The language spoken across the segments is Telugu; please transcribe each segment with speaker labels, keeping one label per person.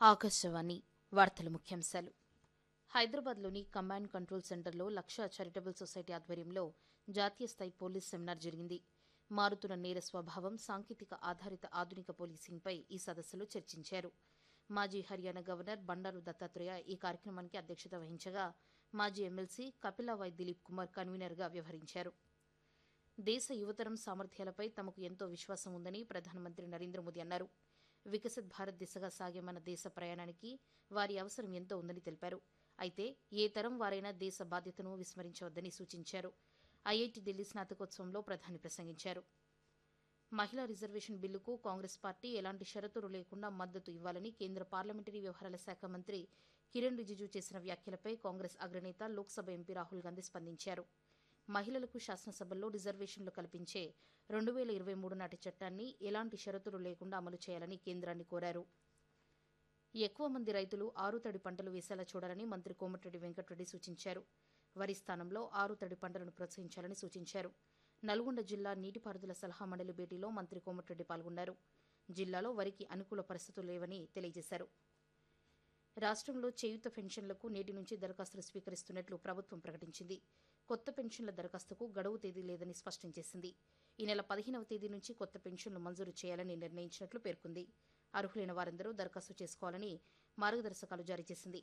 Speaker 1: ఆకాశవాణి వార్తల ముఖ్యాంశాలు హైదరాబాద్లోని కమాండ్ కంట్రోల్ సెంటర్లో లక్ష చారిటబుల్ సొసైటీ ఆధ్వర్యంలో జాతీయ స్థాయి పోలీస్ సెమినార్ జరిగింది మారుతున్న నేర స్వభావం సాంకేతిక ఆధారిత ఆధునిక పోలీసింగ్పై ఈ సదస్సులో చర్చించారు మాజీ హర్యానా గవర్నర్ బండారు దత్తాత్రేయ ఈ కార్యక్రమానికి అధ్యక్షత వహించగా మాజీ ఎమ్మెల్సీ కపిలావాయ్ దిలీప్ కుమార్ కన్వీనర్గా వ్యవహరించారు దేశ యువతరం సామర్థ్యాలపై తమకు ఎంతో విశ్వాసం ఉందని ప్రధానమంత్రి నరేంద్ర మోదీ అన్నారు వికసిత్ భారత్ దిశగా సాగే మన దేశ ప్రయాణానికి వారి అవసరం ఎంతో ఉందని తెలిపారు అయితే ఏ తరం వారైనా దేశ బాధ్యతను విస్మరించవద్దని సూచించారు ఐఐటి ఢిల్లీ స్నాతకోత్సవంలో ప్రధాని ప్రసంగించారు మహిళా రిజర్వేషన్ బిల్లుకు కాంగ్రెస్ పార్టీ ఎలాంటి షరతులు లేకుండా మద్దతు ఇవ్వాలని కేంద్ర పార్లమెంటరీ వ్యవహారాల శాఖ మంత్రి కిరణ్ రిజిజు చేసిన వ్యాఖ్యలపై కాంగ్రెస్ అగ్రనేత లోక్సభ ఎంపీ రాహుల్ గాంధీ స్పందించారు మహిళలకు శాసనసభల్లో రిజర్వేషన్లు కల్పించే రెండు వేల ఇరవై మూడు నాటి చట్టాన్ని ఎలాంటి షరతులు లేకుండా అమలు చేయాలని కేంద్రాన్ని కోరారు ఎక్కువ మంది రైతులు ఆరుతడి పంటలు వేసేలా చూడాలని మంత్రి కోమటిరెడ్డి వెంకటరెడ్డి సూచించారు వరి స్థానంలో ఆరుతడి పంటలను ప్రోత్సహించాలని సూచించారు నల్గొండ జిల్లా నీటిపారుదల సలహా మండలి భేటీలో మంత్రి కోమటిరెడ్డి పాల్గొన్నారు జిల్లాలో వరికి అనుకూల పరిస్థితులు లేవని తెలియజేశారు రాష్ట్రంలో చేయూత పెన్షన్లకు నేటి నుంచి దరఖాస్తులు స్వీకరిస్తున్నట్లు ప్రభుత్వం ప్రకటించింది కొత్త పెన్షన్ల దరఖాస్తుకు గడువు తేదీ లేదని స్పష్టం చేసింది ఈ నెల పదిహేనవ తేదీ నుంచి కొత్త పెన్షన్లు మంజూరు చేయాలని నిర్ణయించినట్లు పేర్కొంది అర్హులైన వారందరూ దరఖాస్తు చేసుకోవాలని మార్గదర్శకాలు జారీ చేసింది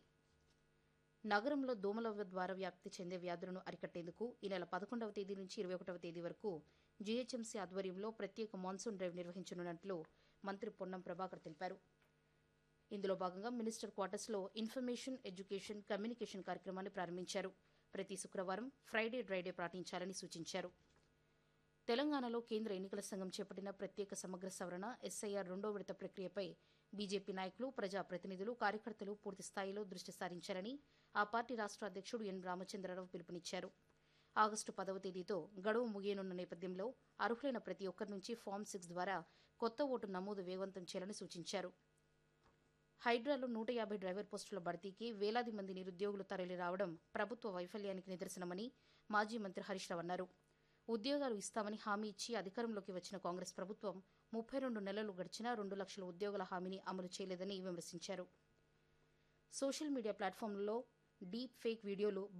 Speaker 1: నగరంలో దోమల ద్వారా వ్యాప్తి చెందే వ్యాధులను అరికట్టేందుకు ఈ నెల పదకొండవ తేదీ నుంచి ఇరవై ఒకటవ తేదీ వరకు జీహెచ్ఎంసీ ఆధ్వర్యంలో ప్రత్యేక మాన్సూన్ డ్రైవ్ నిర్వహించనున్నట్లు మంత్రి పొన్నం ప్రభాకర్ తెలిపారు ఇందులో భాగంగా మినిస్టర్ క్వార్టర్స్లో ఇన్ఫర్మేషన్ ఎడ్యుకేషన్ కమ్యూనికేషన్ కార్యక్రమాన్ని ప్రారంభించారు ప్రతి శుక్రవారం ఫ్రైడే డ్రైడే పాటించాలని సూచించారు తెలంగాణలో కేంద్ర ఎన్నికల సంఘం చేపట్టిన ప్రత్యేక సమగ్ర సవరణ ఎస్ఐఆర్ రెండో విడత ప్రక్రియపై బీజేపీ నాయకులు ప్రజాప్రతినిధులు కార్యకర్తలు పూర్తి స్థాయిలో దృష్టి సారించారని ఆ పార్టీ రాష్ట్ర అధ్యక్షుడు ఎన్ రామచంద్రరావు పిలుపునిచ్చారు ఆగస్టు పదవ తేదీతో గడువు ముగియనున్న నేపథ్యంలో అర్హులైన ప్రతి ఒక్కరి నుంచి ఫామ్ సిక్స్ ద్వారా కొత్త ఓటు నమోదు వేగవంతం చేయాలని సూచించారు హైడ్రాలో నూట యాభై డ్రైవర్ పోస్టుల భర్తీకి వేలాది మంది నిరుద్యోగులు తరలి రావడం ప్రభుత్వ వైఫల్యానికి నిదర్శనమని మాజీ మంత్రి హరీష్ రావు అన్నారు ఉద్యోగాలు ఇస్తామని హామీ ఇచ్చి అధికారంలోకి వచ్చిన కాంగ్రెస్ ప్రభుత్వం ముప్పై రెండు నెలలు గడిచినా రెండు లక్షల ఉద్యోగాల హామీని అమలు చేయలేదని విమర్శించారు సోషల్ మీడియా ప్లాట్ఫామ్లలో డీప్ ఫేక్ వీడియోలు